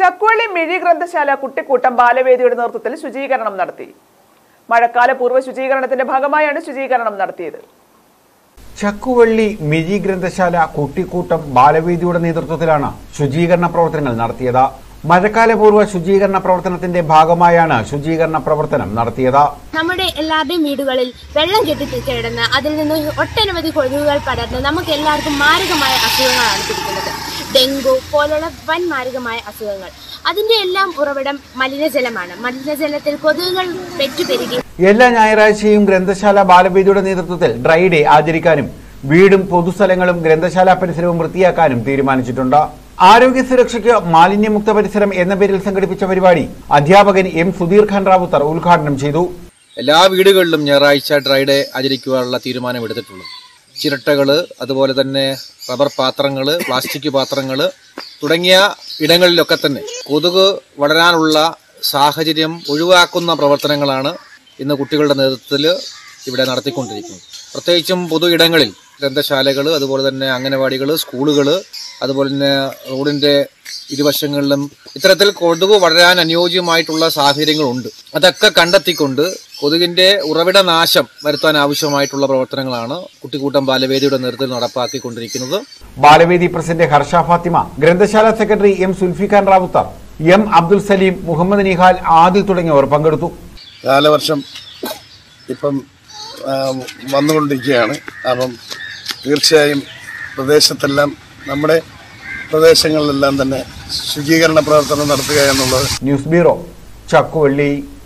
ചക്കുവള്ളി മിഴി ഗ്രന്ഥശാല കുട്ടിക്കൂട്ടം ബാലവേദിയുടെ നേതൃത്വത്തിൽ ശുചീകരണം നടത്തി മഴക്കാല പൂർവ്വ ശുചീകരണത്തിന്റെ ഭാഗമായാണ് ശുചീകരണം നടത്തിയത് ചക്കുവള്ളി മിഴി ഗ്രന്ഥശാല കുട്ടിക്കൂട്ടം ബാലവേദിയുടെ നേതൃത്വത്തിലാണ് ശുചീകരണ പ്രവർത്തനങ്ങൾ നടത്തിയത് മഴക്കാലപൂർവ്വ ശുചീകരണ പ്രവർത്തനത്തിന്റെ ഭാഗമായാണ് ശുചീകരണ പ്രവർത്തനം നടത്തിയത് നമ്മുടെ എല്ലാവരുടെയും വീടുകളിൽ വെള്ളം കെട്ടി കിടന്ന് അതിൽ നിന്ന് ഒട്ടനവധി കൊതുകുകൾ പടർന്ന് നമുക്ക് എല്ലാവർക്കും മാരകമായ അസുഖങ്ങളാണ് പിടിക്കുന്നത് ഡെങ്കു പോലുള്ള വൻ മാരകമായ അസുഖങ്ങൾ അതിന്റെ എല്ലാം ഉറവിടം മലിനജലമാണ് മലിനജലത്തിൽ കൊതുകുകൾ പെറ്റുപെരുകി എല്ലാ ഞായറാഴ്ചയും ഗ്രന്ഥശാല ബാലവേദിയുടെ നേതൃത്വത്തിൽ ഡ്രൈ ഡേ ആചരിക്കാനും വീടും പൊതുസ്ഥലങ്ങളും ഗ്രന്ഥശാല പരിസരവും വൃത്തിയാക്കാനും തീരുമാനിച്ചിട്ടുണ്ട് ആരോഗ്യ സുരക്ഷയ്ക്ക് മാലിന്യമുക്ത പരിസരം എന്ന പേരിൽ സംഘടിപ്പിച്ച പരിപാടി അധ്യാപകൻ എം സുധീർ ഖാൻ റാവുത്തർ ഉദ്ഘാടനം ചെയ്തു എല്ലാ വീടുകളിലും ഞായറാഴ്ച ഡ്രൈ ഡേ ആചരിക്കുവാനുള്ള തീരുമാനമെടുത്തിട്ടുള്ളത് ചിരട്ടകൾ അതുപോലെ തന്നെ റബ്ബർ പാത്രങ്ങൾ പ്ലാസ്റ്റിക് പാത്രങ്ങൾ തുടങ്ങിയ ഇടങ്ങളിലൊക്കെ തന്നെ കൊതുക് വളരാനുള്ള സാഹചര്യം ഒഴിവാക്കുന്ന പ്രവർത്തനങ്ങളാണ് ഇന്ന് കുട്ടികളുടെ നേതൃത്വത്തിൽ ഇവിടെ നടത്തിക്കൊണ്ടിരിക്കുന്നത് പ്രത്യേകിച്ചും പൊതു ഇടങ്ങളിൽ ഗ്രന്ഥശാലകൾ അതുപോലെ തന്നെ അംഗനവാടികൾ സ്കൂളുകൾ അതുപോലെ തന്നെ റോഡിൻ്റെ ഇരുവശങ്ങളിലും ഇത്തരത്തിൽ കൊതുക് വളരാൻ അനുയോജ്യമായിട്ടുള്ള സാഹചര്യങ്ങളുണ്ട് അതൊക്കെ കണ്ടെത്തിക്കൊണ്ട് കൊതുകിന്റെ ഉറവിട നാശം വരുത്താൻ ആവശ്യമായിട്ടുള്ള പ്രവർത്തനങ്ങളാണ് കുട്ടിക്കൂട്ടം ബാലവേദിയുടെ നേതൃത്വത്തിൽ നടപ്പാക്കിക്കൊണ്ടിരിക്കുന്നത് ബാലവേദി പ്രസിഡന്റ് ഹർഷ ഫാത്തിമ ഗ്രന്ഥശാല secretary M Sulfikhan Rawther M Abdul Saleem Muhammad Nihal Adil തുടങ്ങിയവർ പങ്കെടുത്തു കാലവർഷം ഇപ്പം ആ, വന്നുകൊണ്ടിരിക്കുകയാണ് അപ്പം തീർച്ചയായും പ്രദേശത്തെല്ലാം നമ്മുടെ പ്രദേശങ്ങളിലെല്ലാം തന്നെ ശുചീകരണ പ്രവർത്തനം നടത്തുക എന്നുള്ളത് ന്യൂസ് ബ്യൂറോ ചക്കുവള്ളി